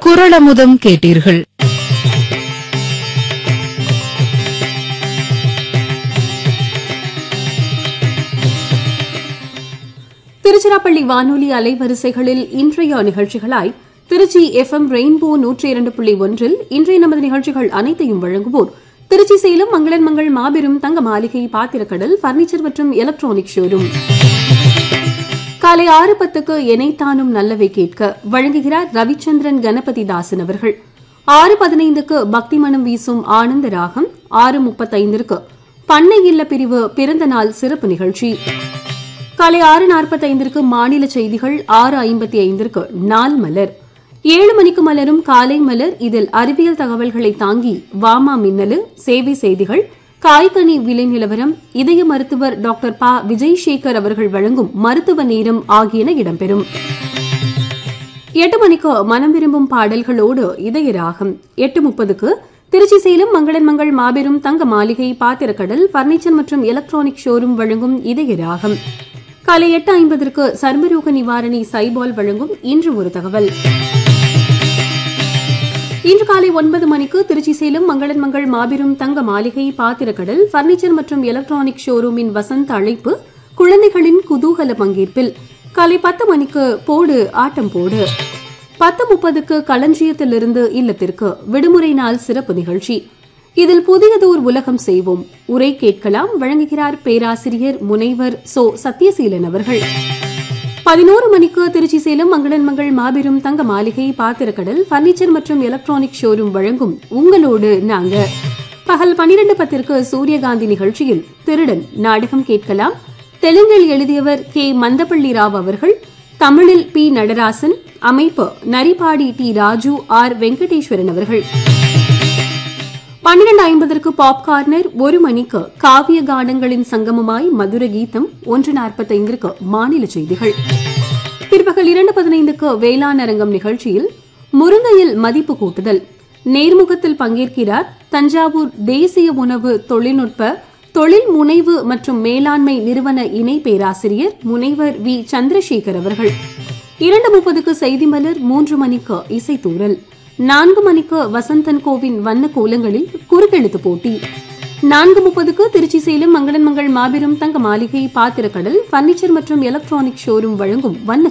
குரலமுதம் கேட்டீர்கள் திருச்சிராப்பள்ளி வானொலி அலைவரிசைகளில் இன்றைய நிகழ்ச்சிகளாய் திருச்சி எஃப்எம் ரெயின்போ நூற்றி இரண்டு புள்ளி ஒன்றில் இன்றைய நமது நிகழ்ச்சிகள் அனைத்தையும் வழங்குவோர் திருச்சி சேலம் மங்களன் மங்கள் மாபெரும் தங்க மாளிகை பாத்திரக்கடல் பர்னிச்சர் மற்றும் எலக்ட்ரானிக் ஷோரூம் காலை ஆறு பத்துக்கு எனைத்தானும் நல்லவை கேட்க வழங்குகிறார் ரவிச்சந்திரன் கணபதி தாசன் அவர்கள் ஆறு பதினைந்துக்கு பக்தி மனம் வீசும் ஆனந்த ராகம் ஆறு முப்பத்தைந்திற்கு பண்ணை இல்ல பிரிவு பிறந்த நாள் சிறப்பு நிகழ்ச்சி காலை ஆறு நாற்பத்தைந்திற்கு மாநில செய்திகள் ஆறு ஐம்பத்தி ஐந்திற்கு நாள் மலர் ஏழு மணிக்கு மலரும் காலை மலர் இதில் அறிவியல் தகவல்களை தாங்கி வாமா மின்னலு சேவை செய்திகள் காய்கனி விலை நிலவரம் இதய மருத்துவர் டாக்டர் ப விஜய் சேகர் அவர்கள் வழங்கும் மருத்துவ நேரம் ஆகியன இடம்பெறும் எட்டு மணிக்கு மனம் விரும்பும் பாடல்களோடு இதய ராகம் எட்டு முப்பதுக்கு திருச்சி சேலம் மங்களன் மங்கள் மாபெரும் தங்க மாளிகை பாத்திரக்கடல் பர்னிச்சர் மற்றும் எலக்ட்ரானிக் ஷோரூம் வழங்கும் இதய ராகம் காலை எட்டு ஐம்பதற்கு சர்மரோக நிவாரணி சைபால் வழங்கும் இன்று ஒரு தகவல் இன்று காலை ஒன்பது மணிக்கு திருச்சி சேலம் மங்களன் மங்கள் மாபெரும் தங்க மாளிகை பாத்திரக்கடல் பர்னிச்சர் மற்றும் எலக்ட்ரானிக் ஷோரூமின் வசந்த அழைப்பு குழந்தைகளின் குதூகல பங்கேற்பில் காலை பத்து மணிக்கு போடு ஆட்டம் போடு பத்து முப்பதுக்கு களஞ்சியத்திலிருந்து இல்லத்திற்கு விடுமுறை நாள் சிறப்பு நிகழ்ச்சி இதில் புதியதோர் உலகம் செய்வோம் உரை கேட்கலாம் வழங்குகிறார் பேராசிரியர் முனைவர் சோ சத்யசீலன் அவர்கள் பதினோரு மணிக்கு திருச்சி சேலம் மங்களன் மங்கள் மாபெரும் தங்க மாளிகை பாத்திரக்கடல் பர்னிச்சர் மற்றும் எலக்ட்ரானிக் ஷோரூம் வழங்கும் உங்களோடு நாங்க பகல் பனிரெண்டு பத்திற்கு சூரியகாந்தி நிகழ்ச்சியில் திருடன் நாடகம் கேட்கலாம் தெலுங்கில் எழுதியவர் கே மந்தப்பள்ளி ராவ் அவர்கள் தமிழில் பி நடராசன் அமைப்பு நரிபாடி டி ராஜு ஆர் வெங்கடேஸ்வரன் அவர்கள் பன்னிரண்டு ஐம்பதற்கு பாப் கார்னர் ஒரு மணிக்கு காவிய கானங்களின் சங்கமமாய் மதுர கீதம் ஒன்று நாற்பத்தைந்திற்கு மாநில செய்திகள் பிற்பகல் இரண்டு பதினைந்துக்கு வேளாண் அரங்கம் நிகழ்ச்சியில் முருங்கையில் மதிப்பு கூட்டுதல் நேர்முகத்தில் பங்கேற்கிறார் தஞ்சாவூர் தேசிய உணவு தொழில்நுட்ப தொழில் முனைவு மற்றும் மேலாண்மை நிறுவன இணை பேராசிரியர் முனைவர் வி சந்திரசேகர் அவர்கள் இரண்டு முப்பதுக்கு செய்தி மலர் மூன்று மணிக்கு இசைத்தூரல் நான்கு மணிக்கு வசந்தன் கோவின் வண்ண கோலங்களில் குறுக்கெழுத்து போட்டி நான்கு முப்பதுக்கு திருச்சி சேலம் மங்களன் மங்கள் மாபெரும் தங்க மாளிகை பாத்திரக்கடல் பர்னிச்சர் மற்றும் எலக்ட்ரானிக் ஷோரூம் வழங்கும் வண்ண